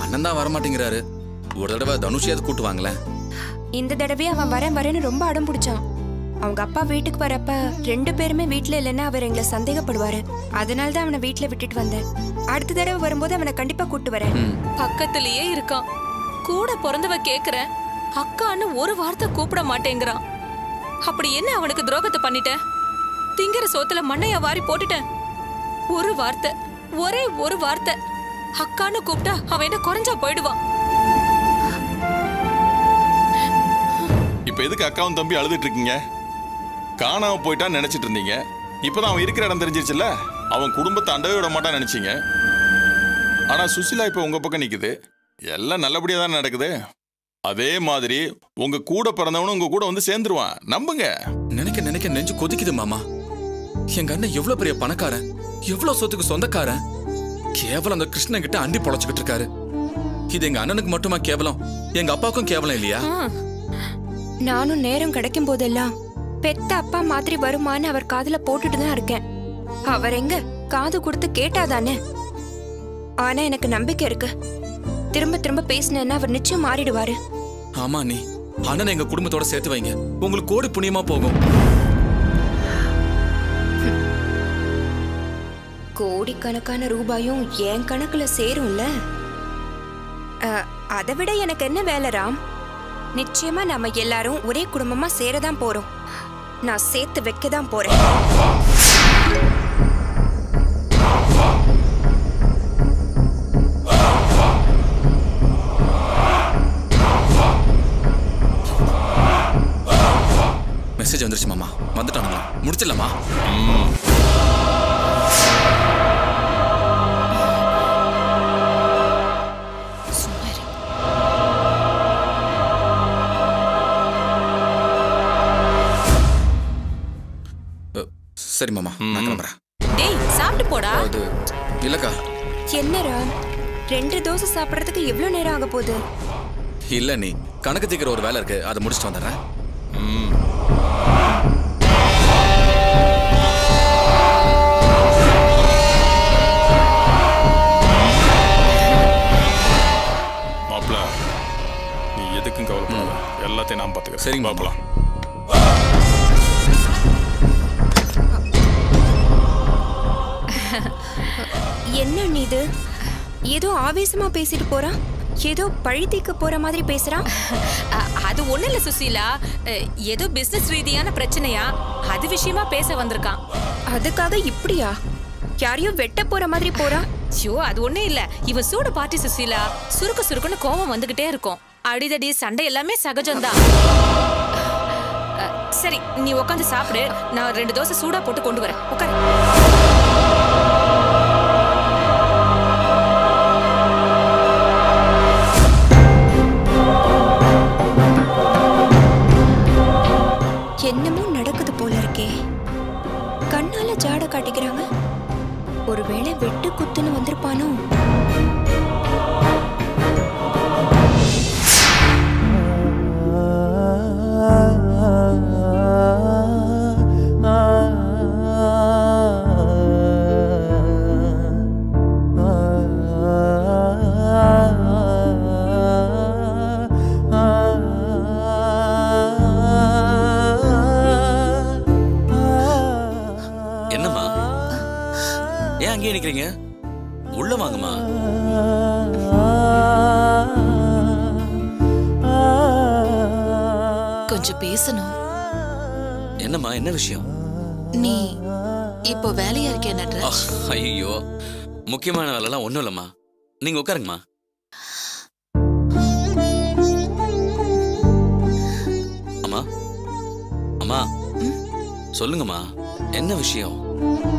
அண்ணன் தான் வரமாட்டேங்கிறாரு ஒரு தடவை தனுஷியாவது கூட்டு வாங்களேன் இந்த தடவை அவன் வரேன் வரேன்னு ரொம்ப அடம் பிடிச்சான் அவங்க அப்பா வீட்டுக்கு வரப்ப ரெண்டு பேருமே வீட்ல இல்லைன்னா அவர் எங்களை சந்தேகப்படுவாரு அதனால தான் அவனை வீட்ல விட்டுட்டு வந்தேன் அடுத்த தடவை வரும்போது அவனை கண்டிப்பா கூட்டு வரேன் ம் பக்கத்திலேயே இருக்கான் கூட பிறந்தவ கேக்குறேன் அக்கான்னு ஒரு வார்த்தை கூப்பிட மாட்டேங்கிறான் அப்படி என்ன அவனுக்கு துரோகத்தை பண்ணிட்டேன் திங்கிற சோத்துல மண்ணையா வாரி போட்டுட்டேன் ஒரு வார்த்தை ஒரே ஒரு வார்த்தை அக்கான்னு கூப்பிட்டா அவன் என்ன குறைஞ்சா போயிடுவான் இப்ப எதுக்கு அக்காவும் தம்பி அழுதுட்டு இருக்கீங்க காணாம போயிட்டான்னு நினைச்சிட்டு இருந்தீங்க இப்பதான் அவன் இருக்கிற இடம் தெரிஞ்சிருச்சுல்ல அவன் குடும்பத்தை அண்டவே விட மாட்டான்னு நினைச்சீங்க ஆனா சுசிலா இப்ப உங்க பக்கம் நிக்குது எல்லாம் நல்லபடியா தான் நடக்குது அதே மாதிரி உங்க கூட பிறந்தவனும் உங்க கூட வந்து சேர்ந்துருவான் நம்புங்க நினைக்க நினைக்க நெஞ்சு கொதிக்குது மாமா எங்க அண்ணன் எவ்வளவு பெரிய பணக்காரன் எவ்வளவு சொத்துக்கு சொந்தக்காரன் கேவலம் அந்த கிருஷ்ணன் கிட்ட அண்டி பொழைச்சுக்கிட்டு இருக்காரு இது எங்க அண்ணனுக்கு மட்டுமா கேவலம் எங்க அப்பாவுக்கும் கேவலம் இல்லையா நானும் நேரம் கிடைக்கும் போதெல்லாம் பெத்த அப்பா மாதிரி வருமான்னு அவர் காதுல போட்டுட்டு தான் இருக்கேன் அவர் எங்க காது கொடுத்து கேட்டாதானே ஆனா எனக்கு நம்பிக்கை இருக்கு திரும்ப திரும்ப பேசினேன்னா அவர் நிச்சயம் மாறிடுவாரு ஆமா நீ அண்ணனை எங்க குடும்பத்தோட சேர்த்து வைங்க உங்களுக்கு கோடி புண்ணியமா போகும் கோடிக்கணக்கான ரூபாயும் என் கணக்குல சேரும்ல அஹ், அதை விட எனக்கு என்ன வேலை ராம் நிச்சயமா நம்ம எல்லாரும் ஒரே குடும்பமா சேரதான் போறோம் நான் சேர்த்து வைக்க தான் போறேன் மெசேஜ் வந்துருச்சு மாமா வந்துட்டானுங்களா முடிச்சிடலாமா அ, சரி மாமா நான் கிளம்புறேன் டேய் சாப்பிட்டு போடா அது இல்லக்கா என்ன ராம் ரெண்டு தோசை சாப்பிடுறதுக்கு எவ்வளவு நேரம் ஆக போகுது இல்ல நீ கணக்கு தீக்கிற ஒரு வேலை இருக்கு அதை முடிச்சுட்டு வந்துடுறேன் மாப்பிள நீ எதுக்கும் கவலைப்படாத எல்லாத்தையும் நான் பாத்துக்கிறேன் சரிங்க, மாமா. மாப்பிள என்ன நீ இது ஏதோ ஆவேசமா பேசிட்டு போறான் ஏதோ பழி தீர்க்க போற மாதிரி பேசுறான் அ- அது ஒண்ணு இல்ல சுசீலா அ, ஏதோ பிசினஸ் ரீதியான பிரச்சனையா அது விஷயமா பேச வந்திருக்கான் அதுக்காக இப்படியா யாரையோ வெட்ட போற மாதிரி போறான் ஐயோ அது ஒண்ணே இல்ல இவன் சூடு பார்ட்டி சுசீலா சுருக்கு சுருக்குன்னு கோவம் வந்துகிட்டே இருக்கும் அடிதடி சண்டை எல்லாமே சகஜம்தான் அ, சரி நீ உட்காந்து சாப்பிடு நான் ரெண்டு தோசை சூடா போட்டு கொண்டு வரேன் உட்காரு என்னமோ நடக்குது போல இருக்கே கண்ணால ஜாட காட்டிக்கிறாங்க ஒருவேளை வெட்டு குத்துன்னு வந்திருப்பானோ என்னம்மா ஏன் அங்கேயே நிக்கிறீங்க உள்ள வாங்கம்மா கொஞ்சம் பேசணும் என்னம்மா என்ன விஷயம் நீ இப்போ வேலையா இருக்கியா நட்ராஜ் ஐயோ முக்கியமான வேலைலாம் ஒன்றும் இல்லைம்மா நீங்க உட்காருங்கம்மா அம்மா அம்மா சொல்லுங்கம்மா என்ன விஷயம்